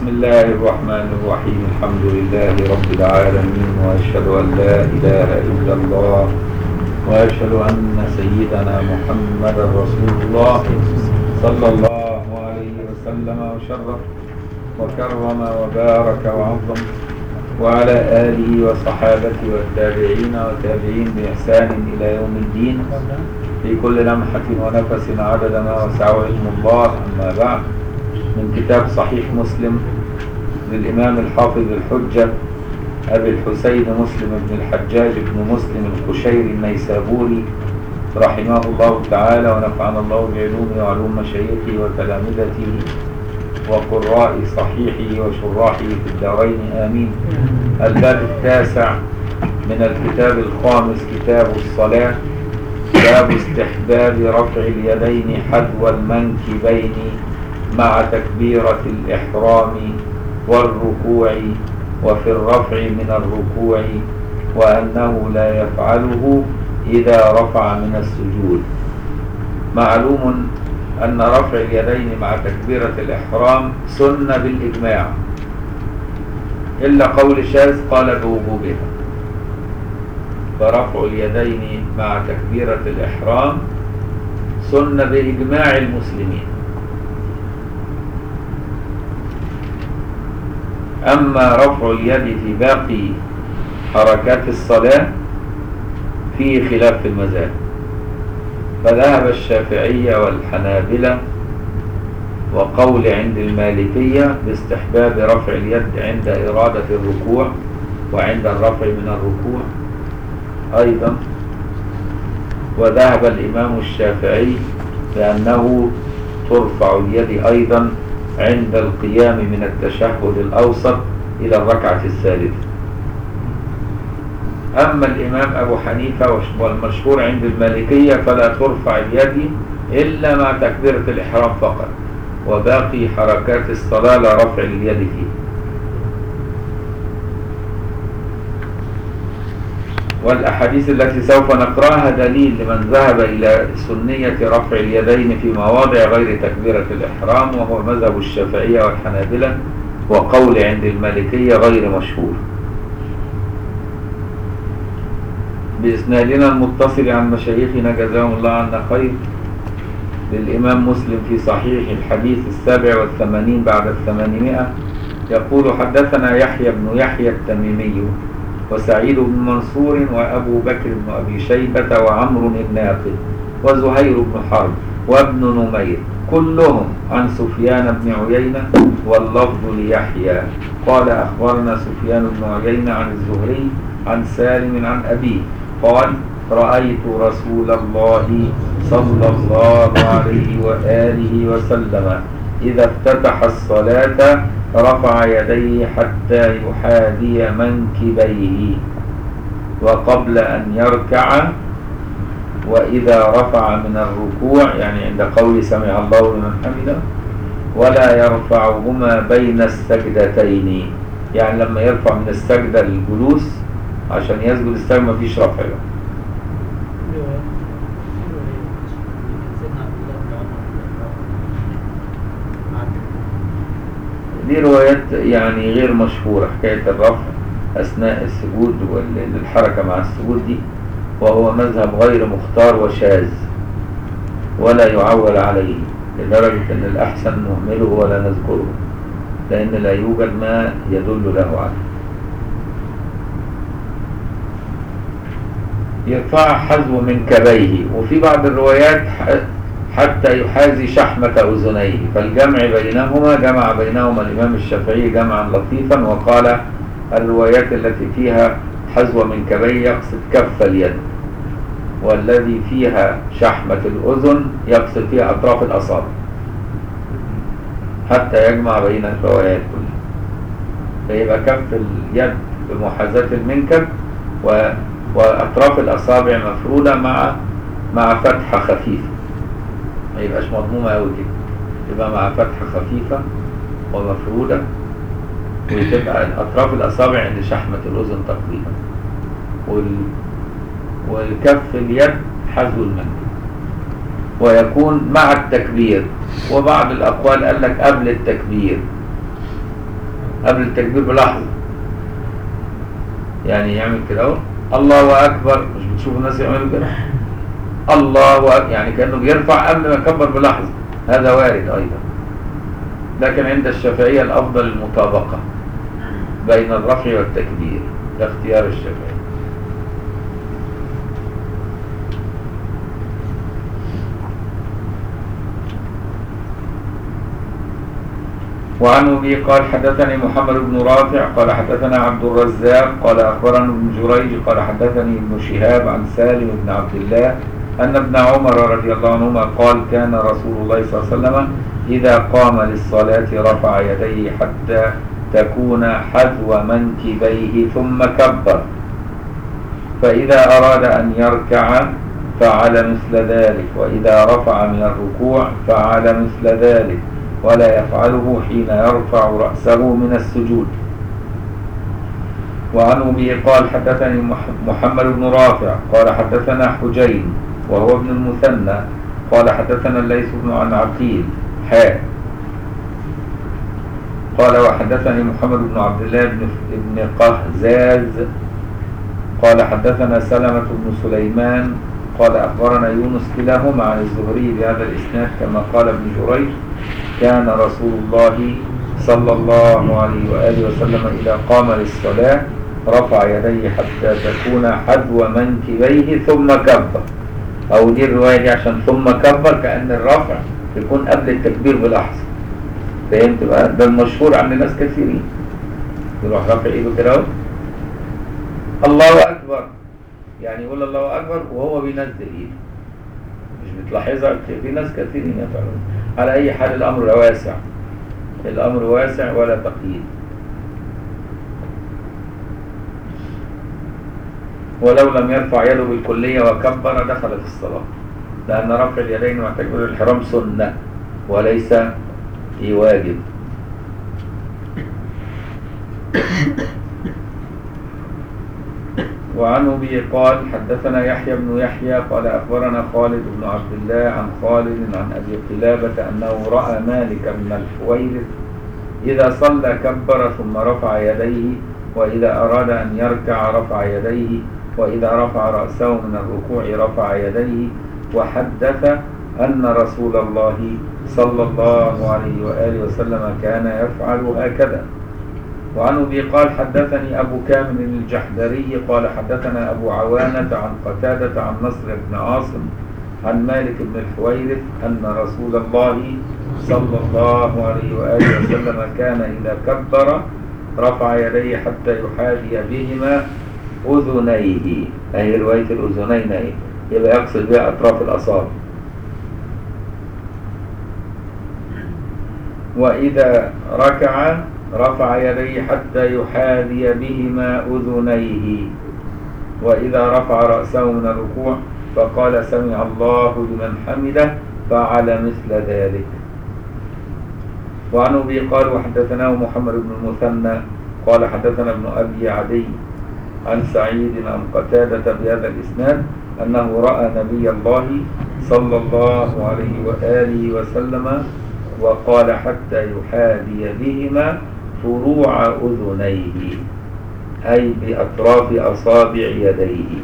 بسم الله الرحمن الرحيم الحمد لله رب العالمين وأشهد أن لا إله إلا الله وأشهد أن سيدنا محمد رسول الله صلى الله عليه وسلم وشرف وكرم وبارك وعظم وعلى آله وصحابته والتابعين وتابعين بإحسان إلى يوم الدين في كل لمحة ونفس عدد ما وسعه علم الله أما بعد من كتاب صحيح مسلم للإمام الحافظ الحجة أبي الحسين مسلم بن الحجاج بن مسلم القشيري النيسابوري رحمه الله تعالى ونفعنا الله بعلومه وعلوم مشايخه وتلامذته وقراء صحيحه وشراحه في الدارين آمين الباب التاسع من الكتاب الخامس كتاب الصلاة باب استحباب رفع اليدين حذو المنكبين مع تكبيرة الإحرام والركوع وفي الرفع من الركوع وأنه لا يفعله إذا رفع من السجود معلوم أن رفع اليدين مع تكبيرة الإحرام سنة بالإجماع إلا قول شاذ قال بوجوبها فرفع اليدين مع تكبيرة الإحرام سنة بإجماع المسلمين أما رفع اليد في باقي حركات الصلاة فيه خلاف في المذاهب فذهب الشافعية والحنابلة وقول عند المالكية باستحباب رفع اليد عند إرادة الركوع وعند الرفع من الركوع أيضا وذهب الإمام الشافعي بأنه ترفع اليد أيضا عند القيام من التشهد الأوسط إلى الركعة الثالثة أما الإمام أبو حنيفة والمشهور عند المالكية فلا ترفع اليد إلا مع تكبيرة الإحرام فقط وباقي حركات الصلاة لا رفع اليد فيه والأحاديث التي سوف نقرأها دليل لمن ذهب إلى سنية رفع اليدين في مواضع غير تكبيرة الإحرام وهو مذهب الشافعية والحنابلة وقول عند المالكية غير مشهور بإسنادنا المتصل عن مشايخنا جزاهم الله عنا خير للإمام مسلم في صحيح الحديث السابع والثمانين بعد الثمانمائة يقول حدثنا يحيى بن يحيى التميمي وسعيد بن منصور وأبو بكر بن أبي شيبة وعمر الناقد وزهير بن حرب وابن نمير كلهم عن سفيان بن عيينة واللفظ ليحيى قال أخبرنا سفيان بن عيينة عن الزهري عن سالم عن أبيه قال رأيت رسول الله صلى الله عليه وآله وسلم إذا افتتح الصلاة رفع يديه حتى يحاذي منكبيه وقبل أن يركع وإذا رفع من الركوع يعني عند قول سمع الله لمن حمده ولا يرفعهما بين السجدتين يعني لما يرفع من السجدة للجلوس عشان يسجد السجدة مفيش رفع له دي روايات يعني غير مشهورة حكاية الرفع أثناء السجود والحركة مع السجود دي وهو مذهب غير مختار وشاذ ولا يعول عليه لدرجة أن الأحسن نهمله ولا نذكره لأن لا يوجد ما يدل له عليه يرفع حذو منكبيه وفي بعض الروايات حتى يحاذي شحمة أذنيه فالجمع بينهما جمع بينهما الإمام الشافعي جمعا لطيفا وقال الروايات التي فيها حذو منكبيه يقصد كف اليد والذي فيها شحمة الأذن يقصد فيها أطراف الأصابع حتى يجمع بين الروايات كلها فيبقى كف اليد بمحاذاة المنكب و... وأطراف الأصابع مفرودة مع مع فتحة خفيفة ما يبقاش مضمومة أوي كده يبقى مع فتحة خفيفة ومفرودة وتبقى أطراف الأصابع عند شحمة الأذن تقريبا وال... والكف اليد حذو المنكب ويكون مع التكبير وبعض الأقوال قال لك قبل التكبير قبل التكبير بلحظة يعني يعمل كده اهو الله أكبر مش بتشوف الناس يعملوا كده الله أكبر يعني كأنه بيرفع قبل ما يكبر بلحظة هذا وارد أيضا لكن عند الشافعية الأفضل المطابقة بين الرفع والتكبير ده اختيار الشافعي وعن أبي قال حدثني محمد بن رافع قال حدثنا عبد الرزاق قال أخبرنا ابن جريج قال حدثني ابن شهاب عن سالم بن عبد الله أن ابن عمر رضي الله عنهما قال كان رسول الله صلى الله عليه وسلم إذا قام للصلاة رفع يديه حتى تكون حذو منكبيه ثم كبر فإذا أراد أن يركع فعل مثل ذلك وإذا رفع من الركوع فعل مثل ذلك ولا يفعله حين يرفع رأسه من السجود وعن أبي قال حدثني محمد بن رافع قال حدثنا حجين وهو ابن المثنى قال حدثنا الليث بن عن عقيل حاء قال وحدثني محمد بن عبد الله بن ابن قهزاز قال حدثنا سلمة بن سليمان قال أخبرنا يونس كلاهما عن الزهري بهذا الإسناد كما قال ابن جريج كان رسول الله صلى الله عليه وآله وسلم إذا قام للصلاة رفع يديه حتى تكون حذو منكبيه ثم كبر أو دي الرواية دي عشان ثم كبر كأن الرفع يكون قبل التكبير بلحظة فهمت بقى ده المشهور عند ناس كثيرين يروح رافع ايده كده اهو الله أكبر يعني يقول الله أكبر وهو بينزل ايده مش بتلاحظها في ناس كثيرين يفعلون على أي حال الأمر واسع الأمر واسع ولا تقييد ولو لم يرفع يده بالكلية وكبر دخل في الصلاة لأن رفع اليدين مع تكبير الحرام سنة وليس واجب وعن أبي قال حدثنا يحيى بن يحيى قال أخبرنا خالد بن عبد الله عن خالد عن أبي قلابة أنه رأى مالك بن الحويرث إذا صلى كبر ثم رفع يديه وإذا أراد أن يركع رفع يديه وإذا رفع رأسه من الركوع رفع يديه وحدث أن رسول الله صلى الله عليه وآله وسلم كان يفعل هكذا وعن أبي قال حدثني أبو كامل الجحدري قال حدثنا أبو عوانة عن قتادة عن نصر بن عاصم عن مالك بن الحويرث أن رسول الله صلى الله عليه وآله وسلم كان إذا كبر رفع يديه حتى يحاذي بهما أذنيه أي رواية الأذنين أي يبقى يقصد بها أطراف الأصابع وإذا ركع رفع يديه حتى يحاذي بهما أذنيه وإذا رفع رأسه من الركوع فقال سمع الله لمن حمده فعل مثل ذلك وعن أبي قال وحدثناه محمد بن المثنى قال حدثنا ابن أبي عدي عن سعيد عن قتادة بهذا الإسناد أنه رأى نبي الله صلى الله عليه وآله وسلم وقال حتى يحاذي بهما فروع أذنيه أي بأطراف أصابع يديه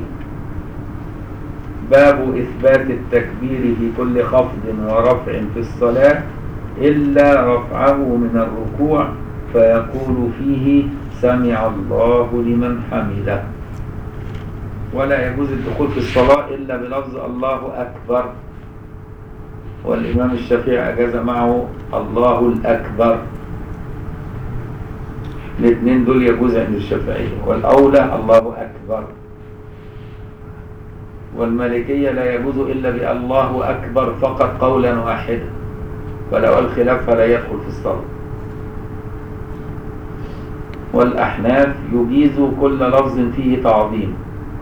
باب إثبات التكبير في كل خفض ورفع في الصلاة إلا رفعه من الركوع فيقول فيه سمع الله لمن حمده ولا يجوز الدخول في الصلاة إلا بلفظ الله أكبر والإمام الشافعي أجاز معه الله الأكبر الاثنين دول يجوز عند الشافعية والأولى الله أكبر والمالكية لا يجوز إلا بالله أكبر فقط قولا واحدا ولو الخلاف فلا يدخل في الصلاة والأحناف يجيز كل لفظ فيه تعظيم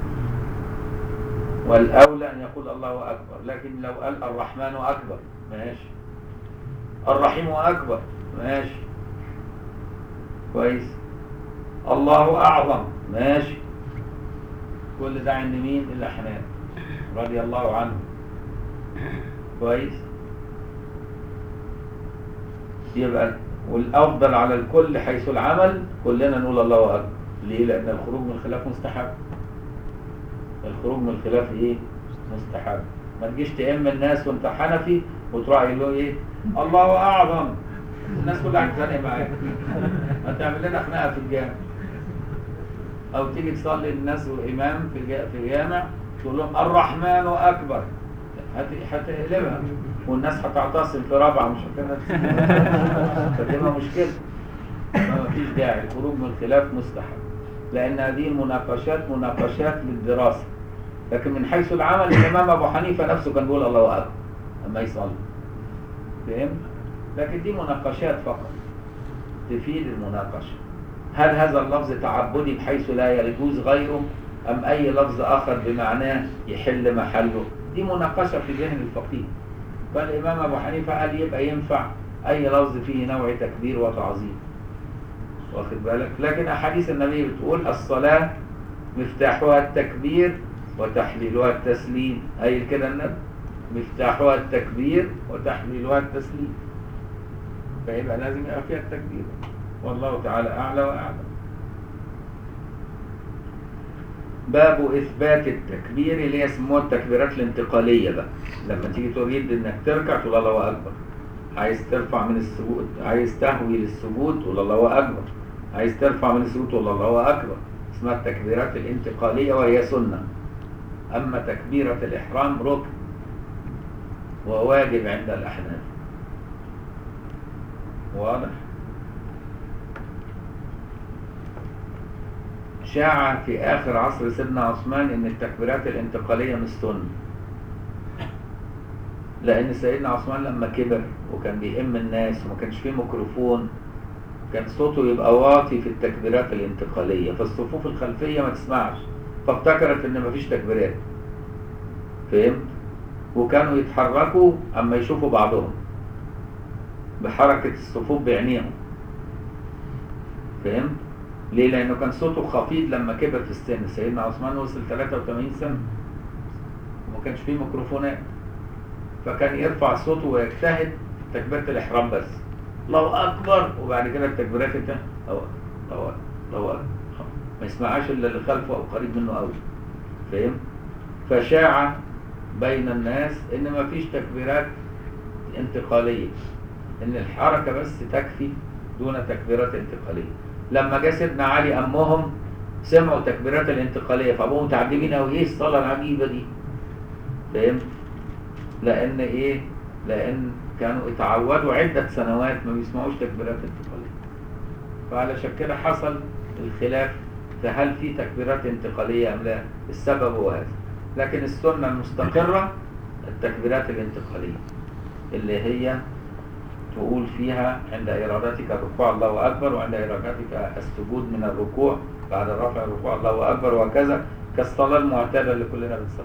والأولى أن يقول الله أكبر لكن لو قال الرحمن أكبر ماشي الرحيم أكبر ماشي كويس الله أعظم ماشي كل ده عند مين الأحناف رضي الله عنه كويس يبقى والافضل على الكل حيث العمل كلنا نقول الله اكبر ليه لان الخروج من الخلاف مستحب الخروج من الخلاف ايه مستحب ما تجيش تئم الناس وانت حنفي وتروح قايل له ايه الله اعظم الناس كلها هتتخانق معاك ما تعمل لنا خناقه في الجامع او تيجي تصلي الناس وامام في الجا- في الجامع تقول لهم الرحمن اكبر هت- هتقلبها والناس هتعتصم في رابعه مش هتبقى فتبقى مشكله ما فيش داعي الخروج من الخلاف مستحب لان هذه المناقشات مناقشات للدراسه لكن من حيث العمل الامام ابو حنيفه نفسه كان بيقول الله اكبر لما يصلي فهمت لكن دي مناقشات فقط تفيد المناقشه هل هذا اللفظ تعبدي بحيث لا يجوز غيره ام اي لفظ اخر بمعناه يحل محله دي مناقشه في ذهن الفقيه فالامام ابو حنيفه قال يبقى ينفع اي لفظ فيه نوع تكبير وتعظيم واخد بالك لكن احاديث النبي بتقول الصلاه مفتاحها التكبير وتحليلها التسليم اي كده النبي مفتاحها التكبير وتحليلها التسليم فيبقى لازم يبقى فيها التكبير والله تعالى اعلى واعلم باب اثبات التكبير اللي هي يسموها التكبيرات الانتقاليه بقى لما تيجي تريد انك تركع تقول الله اكبر عايز ترفع من السجود عايز تهوي للسجود تقول الله اكبر عايز ترفع من السجود تقول الله اكبر اسمها التكبيرات الانتقاليه وهي سنه اما تكبيره الاحرام ركن وواجب عند الاحناف واضح شاع في آخر عصر سيدنا عثمان إن التكبيرات الانتقالية مش سنة لأن سيدنا عثمان لما كبر وكان بيهم الناس وما كانش فيه ميكروفون كان صوته يبقى واطي في التكبيرات الانتقالية فالصفوف الخلفية ما تسمعش فافتكرت إن مفيش تكبيرات فهمت؟ وكانوا يتحركوا أما يشوفوا بعضهم بحركة الصفوف بعينيهم فهمت؟ ليه؟ لأنه كان صوته خفيض لما كبر في السن، سيدنا عثمان وصل 83 سنة وما كانش فيه ميكروفونات فكان يرفع صوته ويجتهد في تكبيرة الإحرام بس الله أكبر وبعد كده التكبيرات التانية الله أكبر الله أكبر الله أكبر ما يسمعهاش إلا اللي خلفه أو قريب منه أوي فاهم؟ فشاع بين الناس إن ما فيش تكبيرات انتقالية إن الحركة بس تكفي دون تكبيرات انتقالية لما جه سيدنا علي امهم سمعوا التكبيرات الانتقاليه فابوهم متعجبين قوي ايه الصلاه العجيبه دي فهمت لان ايه لان كانوا اتعودوا عده سنوات ما بيسمعوش تكبيرات انتقاليه فعلشان كده حصل الخلاف فهل في تكبيرات انتقاليه ام لا السبب هو هذا لكن السنه المستقره التكبيرات الانتقاليه اللي هي تقول فيها عند إرادتك الركوع الله أكبر وعند إرادتك السجود من الركوع بعد رفع الركوع الله أكبر وكذا كالصلاة المعتادة اللي كلنا بنصلي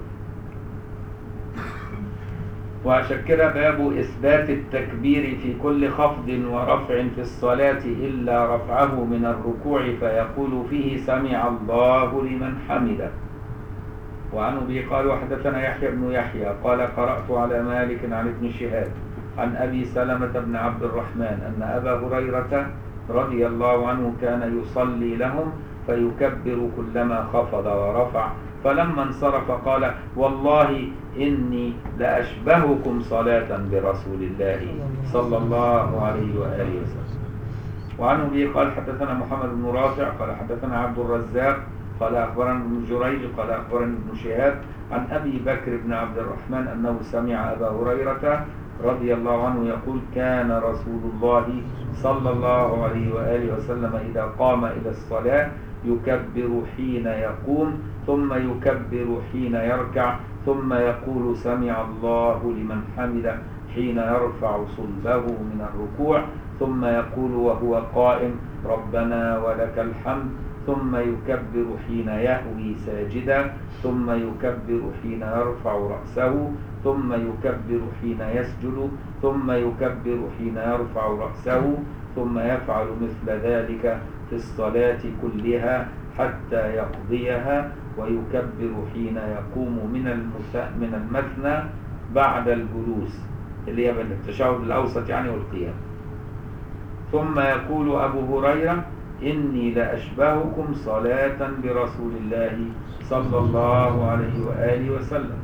وعشان كده باب إثبات التكبير في كل خفض ورفع في الصلاة إلا رفعه من الركوع فيقول فيه سمع الله لمن حمده وعن أبي قال وحدثنا يحيى بن يحيى قال قرأت على مالك عن ابن شهاب عن أبي سلمة بن عبد الرحمن أن أبا هريرة رضي الله عنه كان يصلي لهم فيكبر كلما خفض ورفع فلما انصرف قال والله إني لأشبهكم صلاة برسول الله صلى الله عليه وآله وسلم وعن أبي قال حدثنا محمد بن رافع قال حدثنا عبد الرزاق قال أخبرنا ابن جريج قال أخبرني ابن شهاب عن أبي بكر بن عبد الرحمن أنه سمع أبا هريرة رضي الله عنه يقول كان رسول الله صلى الله عليه وآله وسلم إذا قام إلى الصلاة يكبر حين يقوم ثم يكبر حين يركع ثم يقول سمع الله لمن حمده حين يرفع صلبه من الركوع ثم يقول وهو قائم ربنا ولك الحمد ثم يكبر حين يهوي ساجدا ثم يكبر حين يرفع رأسه ثم يكبر حين يسجد ثم يكبر حين يرفع رأسه ثم يفعل مثل ذلك في الصلاة كلها حتى يقضيها ويكبر حين يقوم من من المثنى بعد الجلوس اللي هي بين التشهد الأوسط يعني والقيام ثم يقول أبو هريرة إني لأشبهكم صلاة برسول الله صلى الله عليه وآله وسلم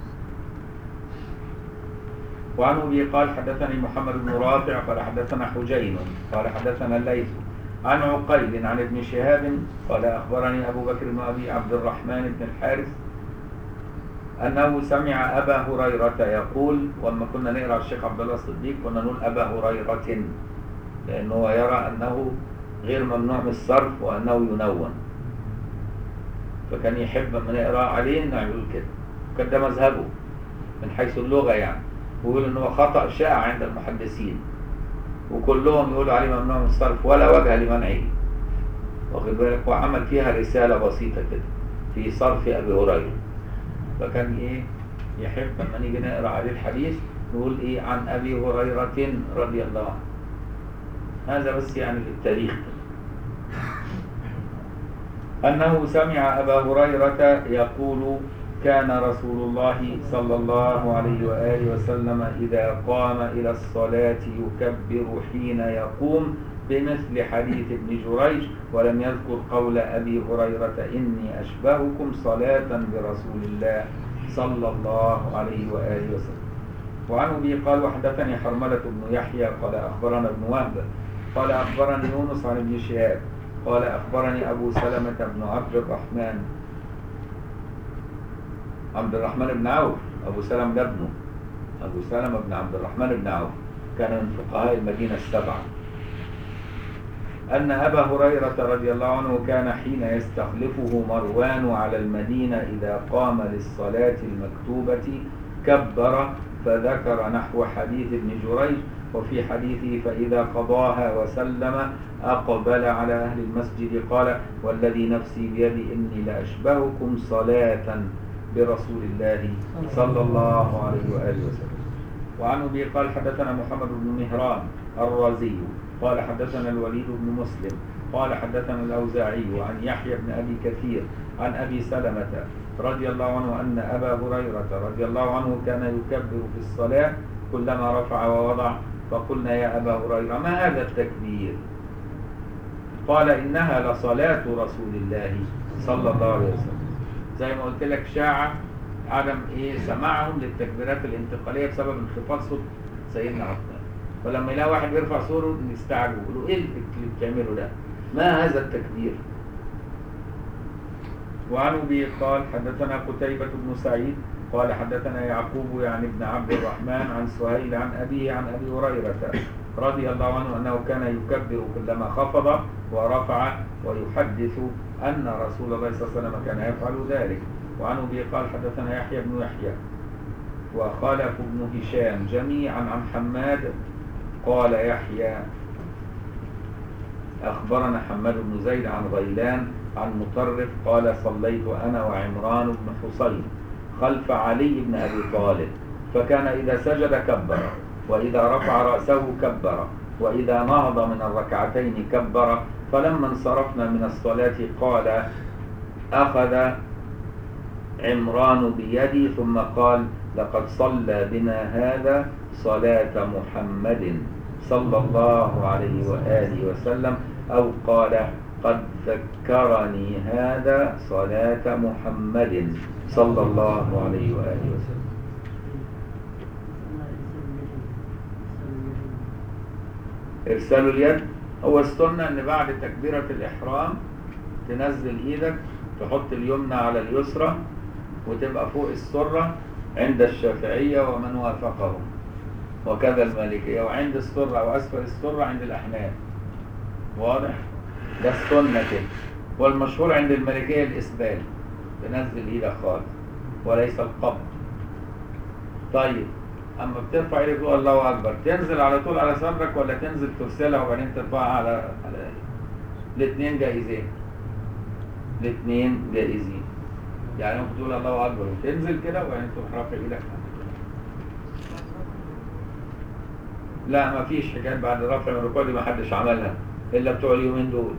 وعن أبي قال حدثني محمد بن رافع قال حدثنا حجين قال حدثنا الليث عن عقيل عن ابن شهاب قال أخبرني أبو بكر بن أبي عبد الرحمن بن الحارث أنه سمع أبا هريرة يقول ولما كنا نقرأ الشيخ عبد الله الصديق كنا نقول أبا هريرة لأنه يرى أنه غير ممنوع من الصرف وأنه ينون فكان يحب من يقرأ عليه أنه يقول كده كان ده مذهبه من حيث اللغة يعني ويقول أنه خطأ شائع عند المحدثين وكلهم يقولوا عليه ممنوع من الصرف ولا وجه لمنعه واخد بالك وعمل فيها رسالة بسيطة كده في صرف أبي هريرة فكان إيه يحب لما نيجي نقرأ عليه الحديث نقول إيه عن أبي هريرة رضي الله عنه هذا بس يعني للتاريخ أنه سمع أبا هريرة يقول كان رسول الله صلى الله عليه وآله وسلم إذا قام إلى الصلاة يكبر حين يقوم بمثل حديث ابن جريج ولم يذكر قول أبي هريرة إني أشبهكم صلاة برسول الله صلى الله عليه وآله وسلم وعن أبي قال وحدثني حرملة بن يحيى قال أخبرنا ابن وهب قال أخبرني يونس عن ابن شهاب قال أخبرني أبو سلمة بن عبد الرحمن عبد الرحمن بن عوف أبو سلمة ده ابنه أبو سلمة بن عبد الرحمن بن عوف كان من فقهاء المدينة السبعة أن أبا هريرة رضي الله عنه كان حين يستخلفه مروان على المدينة إذا قام للصلاة المكتوبة كبر فذكر نحو حديث ابن جريج وفي حديثه فإذا قضاها وسلم أقبل على أهل المسجد قال والذي نفسي بيدي إني لأشبهكم صلاة برسول الله صلى الله عليه وآله وسلم وعن أبي قال حدثنا محمد بن مهران الرازي قال حدثنا الوليد بن مسلم قال حدثنا الأوزاعي عن يحيى بن أبي كثير عن أبي سلمة رضي الله عنه أن أبا هريرة رضي الله عنه كان يكبر في الصلاة كلما رفع ووضع فقلنا يا أبا هريرة ما هذا التكبير قال إنها لصلاة رسول الله صلى الله عليه وسلم زي ما قلت لك شاع عدم إيه سماعهم للتكبيرات الانتقالية بسبب انخفاض صوت سيدنا عثمان فلما يلاقي واحد بيرفع صوره نستعجب يقولوا ايه اللي بتعمله ده؟ ما هذا التكبير؟ وعن ابي قال حدثنا قتيبة بن سعيد قال حدثنا يعقوب يعني ابن عبد الرحمن عن سهيل عن أبيه عن أبي هريرة رضي الله عنه أنه كان يكبر كلما خفض ورفع ويحدث أن رسول الله صلى الله عليه وسلم كان يفعل ذلك وعن أبي قال حدثنا يحيى بن يحيى وخلف بن هشام جميعا عن حماد قال يحيى أخبرنا حماد بن زيد عن غيلان عن مطرف قال صليت أنا وعمران بن حصين خلف علي بن أبي طالب فكان إذا سجد كبر وإذا رفع رأسه كبر وإذا نهض من الركعتين كبر فلما انصرفنا من الصلاة قال أخذ عمران بيدي ثم قال لقد صلى بنا هذا صلاة محمد صلى الله عليه وآله وسلم أو قال قد ذكرني هذا صلاة محمد صلى الله عليه وآله وسلم إرسال اليد هو السنة أن بعد تكبيرة الإحرام تنزل إيدك تحط اليمنى على اليسرى وتبقى فوق السرة عند الشافعية ومن وافقهم وكذا المالكية وعند السرة وأسفل السرة عند الأحناف واضح؟ ده السنة كده والمشهور عند المالكية الإسبال تنزل إيدك خالص وليس القبض طيب أما بترفع إيدك تقول الله أكبر تنزل على طول على صدرك ولا تنزل ترسلها وبعدين ترفعها على على الاثنين جايزين الاثنين جائزين يعني ممكن تقول الله أكبر وتنزل كده وبعدين تروح رافع إيدك لا ما فيش حكاية بعد رفع من الركوع دي ما حدش عملها إلا بتوع اليومين دول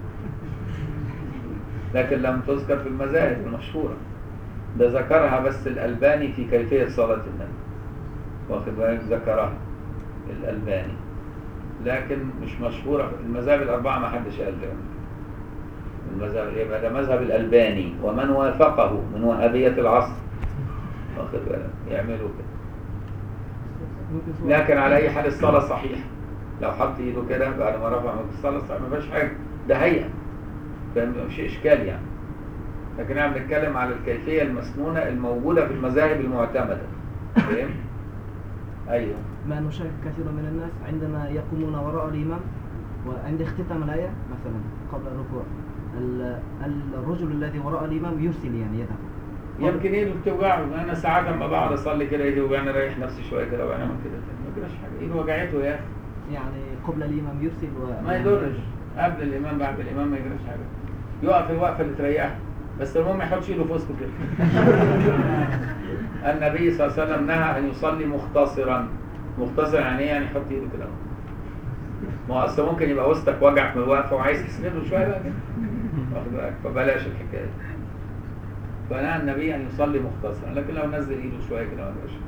لكن لم تذكر في المذاهب المشهورة ده ذكرها بس الألباني في كيفية صلاة النبي واخد بالك ذكرها الألباني لكن مش مشهورة المذاهب الأربعة ما حدش قال ده المذهب يبقى ده مذهب الألباني ومن وافقه من وهابية العصر واخد بالك يعملوا كده ممكن سؤال. لكن على أي حال الصلاة صحيحة لو حط إيده كده بعد ما رفع من الصلاة صحيحة ما فيهاش حاجة ده هيئة فاهم مش إشكال يعني لكن احنا بنتكلم على الكيفية المسنونة الموجودة في المذاهب المعتمدة فاهم؟ أيوه ما نشاهد كثير من الناس عندما يقومون وراء الإمام وعند اختتام الآية مثلا قبل الركوع ال- الرجل الذي وراء الإمام يرسل يعني يده يمكن ايده بتوجعه انا ساعات لما بقعد اصلي كده ايدي وجعني اريح نفسي شويه كده وبعدين اعمل كده تاني ما جراش حاجه ايده وجعته يا اخي يعني قبل الإمام يرسل و... ما يضرش قبل الامام بعد الامام ما يجراش حاجه يقف الوقفه اللي تريحه بس المهم ما يحطش ايده في وسطه كده النبي صلى الله عليه وسلم نهى ان يصلي مختصرا مختصر يعني ايه يعني يحط ايده كده ما هو اصل ممكن يبقى وسطك وجعك من الوقفه وعايز تسنده شويه بقى كده واخد بالك فبلاش الحكايه دي. فنهى النبي ان يصلي مختصرا لكن لو نزل ايده شويه كده ما فيهاش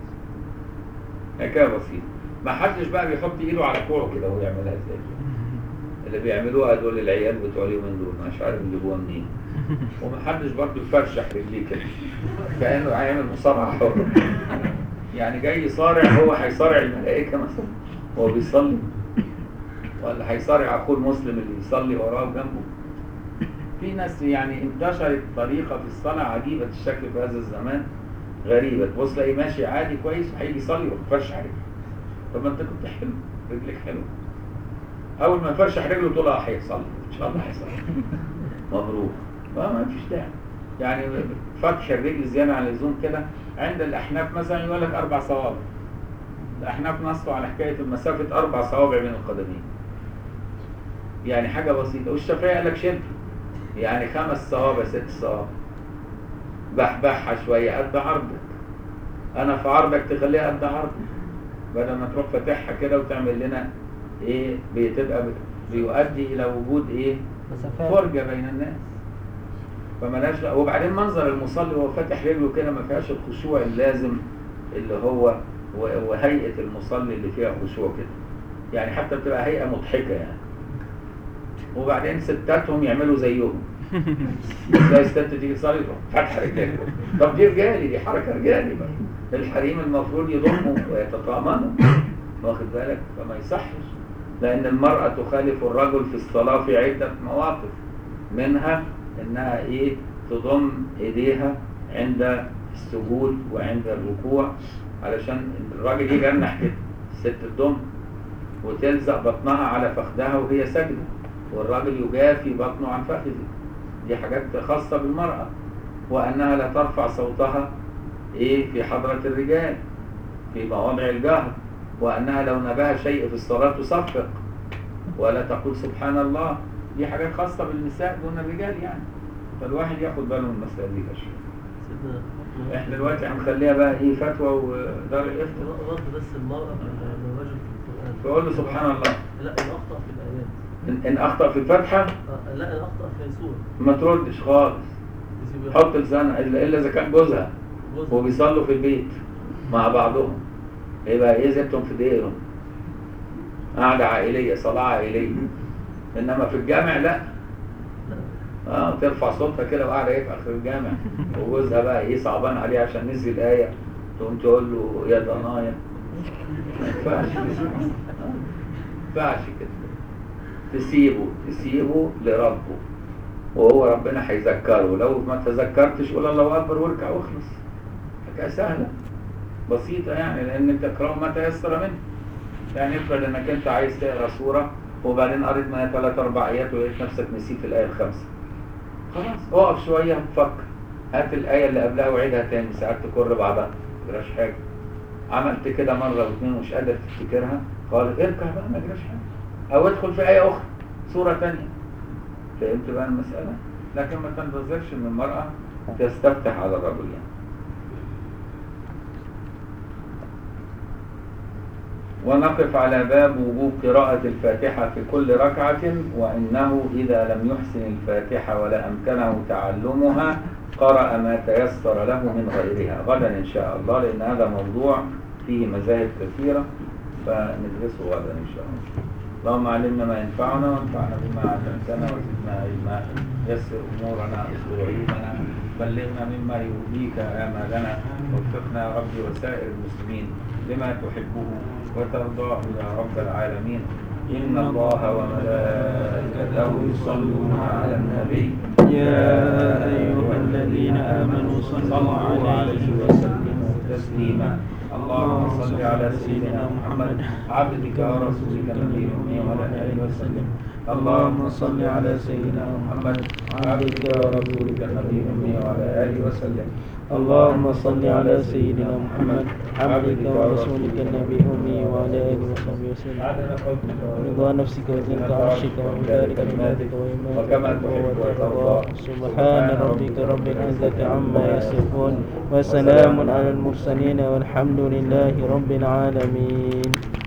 حكايه بسيطه ما حدش بقى بيحط ايده على كوعه كده ويعملها ازاي اللي بيعملوها دول العيال بتوع اليومين دول مش عارف يجيبوها منين ومحدش برضه يفرشح رجليه كده كانه هيعمل مصارعه حره يعني جاي يصارع هو هيصارع الملائكه مثلا وهو بيصلي ولا هيصارع اخوه المسلم اللي بيصلي وراه جنبه في ناس يعني انتشرت طريقه في الصلاه عجيبه الشكل في هذا الزمان غريبه تبص تلاقيه ماشي عادي كويس وهيجي يصلي يروح فرشح رجله طب ما انت كنت حلو رجلك حلو اول ما يفرشح رجله تقول اه هيصلي ان شاء الله هيصلي مبروك ما ما فيش داعي يعني فتح الرجل زياده عن اللزوم كده عند الاحناف مثلا يقول لك اربع صوابع الاحناف نصوا على حكايه مسافه اربع صوابع بين القدمين يعني حاجه بسيطه والشافعي قال لك شد يعني خمس صوابع ست صوابع بحبحها شويه قد عرضك انا في عرضك تخليها قد عرضك بدل ما تروح فاتحها كده وتعمل لنا ايه بتبقى بيؤدي الى وجود ايه مسافات فرجه بين الناس فملاش وبعدين منظر المصلي وهو فاتح رجله كده ما فيهاش الخشوع اللازم اللي هو و- وهيئه المصلي اللي فيها خشوع كده يعني حتى بتبقى هيئه مضحكه يعني وبعدين ستاتهم يعملوا زيهم زي الست تيجي تصلي تروح فاتحه رجليها طب دي رجالي دي حركه رجالي بقى الحريم المفروض يضموا ويتطامنوا واخد بالك فما يصحش لأن المرأة تخالف الرجل في الصلاة في عدة مواقف منها إنها إيه تضم إيديها عند السجود وعند الركوع علشان الراجل يجنح كده الست تضم وتلزق بطنها على فخذها وهي ساجدة والراجل يجافي بطنه عن فخذه دي حاجات خاصة بالمرأة وأنها لا ترفع صوتها إيه في حضرة الرجال في مواضع الجهر وأنها لو نبه شيء في الصلاة تصفق ولا تقول سبحان الله دي حاجات خاصة بالنساء دون الرجال يعني فالواحد ياخد باله من المسألة دي أشياء سيدنا احنا دلوقتي هنخليها بقى ايه فتوى ودار الافتاء رد بس المرأة من الرجل في القرآن تقول له سبحان الله لا إن أخطأ في الآيات إن, إن أخطأ في الفتحة آه، لا إن أخطأ في سورة ما تردش خالص يسيب حط لسانها إلا إلا إذا كان جوزها جزء. وبيصلوا في البيت مع بعضهم يبقى ايه زيتهم في ديرهم قعدة عائلية صلاة عائلية إنما في الجامع لا اه ترفع صوتها كده وقاعدة ايه في آخر الجامع وجوزها بقى ايه صعبان عليه عشان نزل الآية تقوم تقول له يا ضنايا ما ينفعش كده آه، ما ينفعش كده تسيبه تسيبه لربه وهو ربنا هيذكره لو ما تذكرتش قول الله اكبر واركع واخلص حاجه سهله بسيطه يعني لان انت تقرا ما تيسر منه يعني افرض انك انت عايز تقرا سوره وبعدين قريت منها ثلاث اربع ايات ولقيت نفسك نسيت الايه الخامسه خلاص اقف شويه فكر هات الايه اللي قبلها وعيدها تاني ساعات تكر بعضها ما جراش حاجه عملت كده مره واثنين ومش قادر تفتكرها خالص اركع بقى ما جراش حاجه او ادخل في ايه اخرى سوره تانيه فهمت بقى المساله لكن ما تنتظرش ان المراه تستفتح على الرجل يعني ونقف على باب وجوب قراءة الفاتحة في كل ركعة وإنه إذا لم يحسن الفاتحة ولا أمكنه تعلمها قرأ ما تيسر له من غيرها غدا إن شاء الله لأن هذا موضوع فيه مذاهب كثيرة فندرسه غدا إن شاء الله اللهم علمنا ما ينفعنا وانفعنا بما علمتنا وزدنا علما يسر أمورنا اصلح عيوبنا بلغنا مما يرضيك آمالنا وفقنا يا ربي وسائر المسلمين لما تحبه وترضاه يا رب العالمين إن الله وملائكته يصلون على النبي يا أيها الذين آمنوا صلوا عليه وسلموا تسليما اللهم صل على سيدنا محمد عبدك ورسولك النبي الأمي وعلى آله وسلم اللهم صل على سيدنا محمد عبدك ورسولك النبي الأمي وعلى آله وسلم اللهم صل على سيدنا محمد عبدك ورسولك النبي الأمي وعلى آله وصحبه وسلم عدد حكمك رضا نفسك وزنة عرشك ومدار كلماتك وإيمانك وكما تحب وترضى سبحان ربك رب العزة عما يصفون وسلام على المرسلين والحمد لله رب العالمين